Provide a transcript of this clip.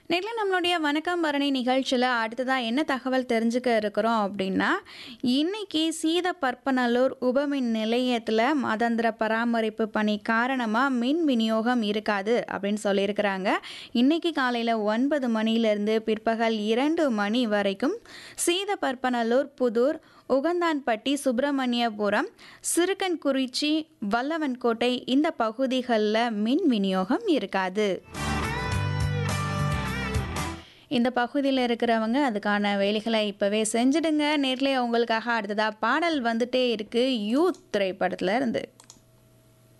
நேர்ல நம்மளுடைய வணக்கம் பரணி நிகழ்ச்சியில் அடுத்ததாக என்ன தகவல் தெரிஞ்சுக்க இருக்கிறோம் அப்படின்னா இன்னைக்கு சீத பற்பநல்லூர் உபமின் நிலையத்தில் மாதாந்திர பராமரிப்பு பணி காரணமாக மின் விநியோகம் இருக்காது அப்படின்னு சொல்லியிருக்கிறாங்க இன்னைக்கு காலையில் ஒன்பது மணிலேருந்து பிற்பகல் இரண்டு மணி வரைக்கும் சீத பற்பநல்லூர் புதூர் உகந்தான்பட்டி சுப்பிரமணியபுரம் சிறுக்கன்குறிச்சி வல்லவன்கோட்டை இந்த பகுதிகளில் மின் விநியோகம் இருக்காது இந்த பகுதியில் இருக்கிறவங்க அதுக்கான வேலைகளை இப்போவே செஞ்சிடுங்க நேர்லேயே உங்களுக்காக அடுத்ததாக பாடல் வந்துட்டே இருக்கு யூத் திரைப்படத்துல இருந்து